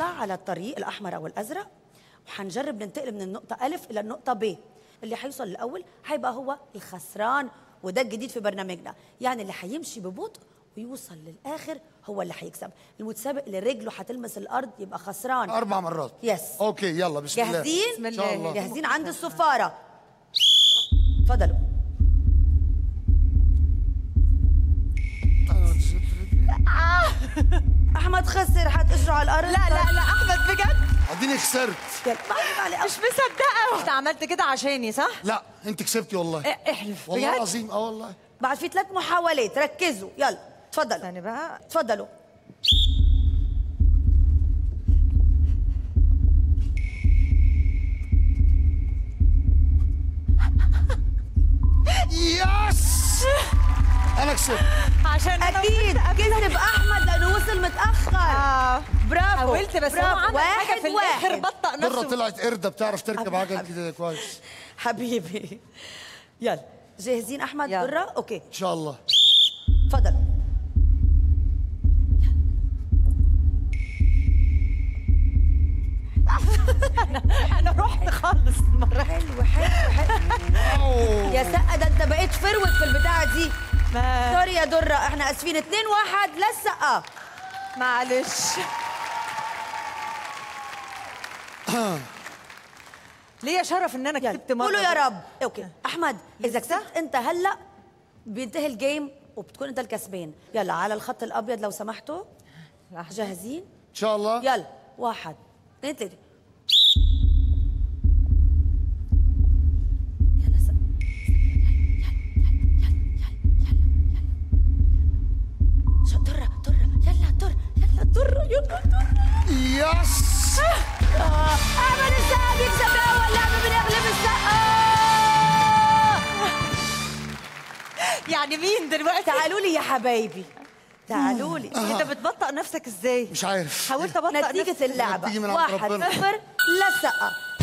على الطريق الاحمر او الازرق وحنجرب ننتقل من النقطه الف الى النقطه ب اللي حيوصل الاول حيبقى هو الخسران وده الجديد في برنامجنا يعني اللي حيمشي ببطء ويوصل للاخر هو اللي حيكسب المتسابق اللي رجله حتلمس الارض يبقى خسران اربع مرات يس اوكي يلا بسم الله جاهزين بسم ان شاء الله جاهزين عند الصفاره اتفضلوا احمد خسر حتقشره على الارض لا لا لا احمد بجد اديني خسرت يلا معلم علي مش مصدقه انت عملت كده عشاني صح؟ لا انت كسبتي والله اه، احلف والله بجد العظيم اه والله بعد في ثلاث محاولات ركزوا يلا اتفضلوا ثاني بقى اتفضلوا يس انا كسبت عشان أنا اكيد كسب احمد لانه وصل متاخر آه. برافو حاولت بس هو برافو. عمل حاجه في واحد الاخر واحد. بطأ مرة نفسه طلعت قردة بتعرف تركب أبو عجل حبيبي. كده كويس حبيبي يلا جاهزين احمد يلا. دره اوكي ان شاء الله اتفضل انا رحت خالص المره حلو حلو حلو يا سقا ده انت بقيت فروت في البتاعه دي ما سوري يا دره احنا اسفين اتنين واحد للسقا معلش ليا شرف ان انا كسبت مره قولوا يا رب اوكي احمد اذا كسبت انت هلا بينتهي الجيم وبتكون انت الكسبان يلا على الخط الابيض لو سمحتوا لحظة. جاهزين ان شاء الله يلا واحد اثنين ثلاثة يلا س... شو درة درة يلا درة يلا درة يلا درة يس أحمد السقا بيكسب أول لعبة بنغلب السقا يعني مين دلوقتي تعالوا لي يا حبايبي تعالوا لي انت بتبطأ نفسك ازاي مش عارف حاولت ابطأ نتيجة نفسي اللعبة بتيجي من عند واحد ربنا. صفر للسقا